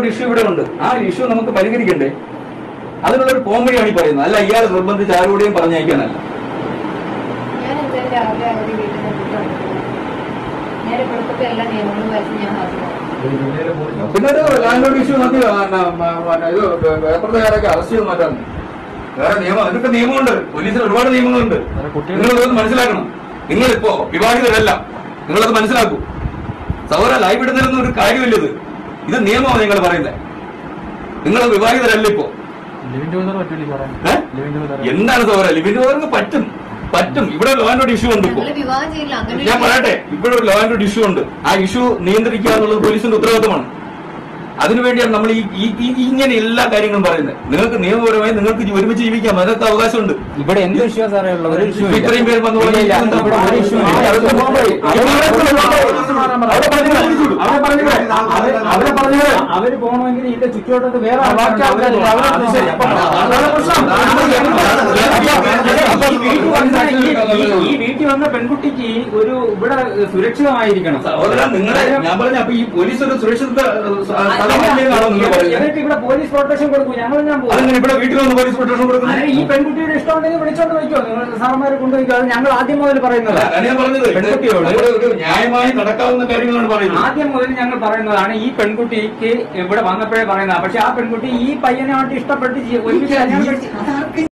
ഒരു ഇഷ്യൂ ഇവിടെ ഉണ്ട് ആ ഇഷ്യൂ നമുക്ക് പരിഹരിക്കണ്ടേ അതിനുള്ള ഒരു പോംവഴിയാണ് ഈ പറയുന്നത് അല്ല ഇയാൾ നിർബന്ധിച്ച് ആരോടെയും പറഞ്ഞയക്കാനല്ല ഞാൻ എന്തായാലും രാവിലെ അവധി വീട്ടിൽ നിന്ന് നേരെ കൊടുത്തിട്ട് എല്ലാ നിയമങ്ങളും വരച്ച് ഞാൻ ഹാജരാകും പിന്നെ ഒരു ലാൻഡ് ഓർഡർ ഇഷ്യൂ മതി ആ, ന, മ, മ, ഇത് പേപ്പർ തയ്യാറാക്കി അറസ്റ്റ് ചെയ്ത് മാറ്റാൻ വേറെ നിയമം അതിനൊക്കെ നിയമമുണ്ട് പോലീസിൽ ഒരുപാട് നിയമങ്ങളുണ്ട് നിങ്ങളത് മനസ്സിലാക്കണം നിങ്ങളിപ്പോ വിവാഹിതരല്ല നിങ്ങളത് മനസ്സിലാക്കൂ സൗര ലൈവ് ഇടുന്നതിലൊന്നും ഒരു കാര്യമില്ല ഇത് ഇത് നിയമമാണ് നിങ്ങൾ പറയുന്നത് നിങ്ങൾ വിവാഹിതരല്ല ഇപ്പോ ലിവിൻ ടുഗദർ പറ്റൂലേ സാറേ ഏ? ലിവിൻ ടുഗദർ എന്താണ് സൗര ലിവിൻ അവർക്ക് പറ്റും പറ്റും ഇവിടെ ലോ ആൻഡ് ഓർഡർ ഇഷ്യൂ ഉണ്ട് ഇപ്പോ ഞങ്ങള് വിവാഹം ചെയ്യില്ല അങ്ങനെ ഞാൻ പറയട്ടെ ഇവിടെ ഒരു ലോ ആൻഡ് ഓർഡർ ഇഷ്യൂ ഉണ്ട് ആ ഇഷ്യൂ നിയന്ത്രിക്കുക എന്നുള്ളത് പോലീസിന്റെ ഉത്തരവാദിത്തമാണ് അതിനുവേണ്ടിയാണ് നമ്മൾ ഈ ഈ- ഈ- ഇങ്ങനെ എല്ലാ കാര്യങ്ങളും പറയുന്നത് നിങ്ങൾക്ക് നിയമപരമായി നിങ്ങൾക്ക് ജി- ഒരുമിച്ച് ജീവിക്കാം അതിനൊക്കെ അവകാശമുണ്ട് ഇവിടെ എന്ത് ഇഷ്യൂ സാറേ ഉള്ളത് ഒരു ഇഷ്യൂ ഇത്രയും പേര് വന്നു ഇല്ല, ഇല്ല, ഇവിടെ ഒരു ഇഷ്യൂ ഇല്ല. അതൊക്കെ പോകാൻ അവിടെ പറഞ്ഞില്ല, അവിടെ പറഞ്ഞില്ല. അവരെ പറഞ്ഞു അവര് പോകണമെങ്കിൽ ഇതിന്റെ ചുറ്റുവട്ടത്ത് വേറെ ബാക്കി ആൾക്കാരില്ല, അവരെ ശരി, അപ്പൊ അതാണ് പ്രശ്നം. അപ്പൊ ഈ വീട്ടിൽ വന്ന ഈ- ഈ- ഈ വീട്ടിൽ വന്ന പെൺകുട്ടിക്ക് ഒരു ഇവിടെ സുരക്ഷിതമായിരിക്കണം സഹോദരൻ നിങ്ങളെ ഞാൻ പറഞ്ഞ അപ്പൊ ഈ പോലീസ് ഒരു സുരക്ഷിത ഏഹ്, സ്ഥലമല്ലേന്നാണോ നിങ്ങൾ പറയുന്നത് ഇവർക്ക് ഇവിടെ പോലീസ് പ്രൊട്ടക്ഷൻ കൊടുക്കും ഞങ്ങൾ ഞാൻ പോകും അതെങ്ങനെ ഇവിടെ വീട്ടിൽ വന്ന് പോലീസ് പ്രൊട്ടക്ഷൻ കൊടുക്കുന്നത് അങ്ങനെ ഈ പെൺകുട്ടിയുടെ ഇഷ്ടമുണ്ടെങ്കിൽ വിളിച്ചോണ്ട് വയ്ക്കോ നിങ്ങൾ സാറന്മാരെ കൊണ്ടുപോയിക്കോ അത് ഞങ്ങൾ ആദ്യം മുതൽ പറയുന്നത് അതാണ് ഞാൻ പറഞ്ഞത് ഇത് പെൺകുട്ടിയോട് ഇവിടെ ഒരു ന്യായമായി നടക്കാവുന്ന കാര്യങ്ങളാണ് പറയുന്നത് ആദ്യം മുതൽ ഞങ്ങൾ പറയുന്നതാണ് ഈ പെൺകുട്ടിക്ക് ഇവിടെ വന്നപ്പോഴേ പറയുന്നത് പക്ഷെ ആ പെൺകുട്ടി ഈ പയ്യനായിട്ട് ഇഷ്ടപ്പെട്ട് ജീ- ഒരുമിച്ച് കല്യാണം കഴിച്ച്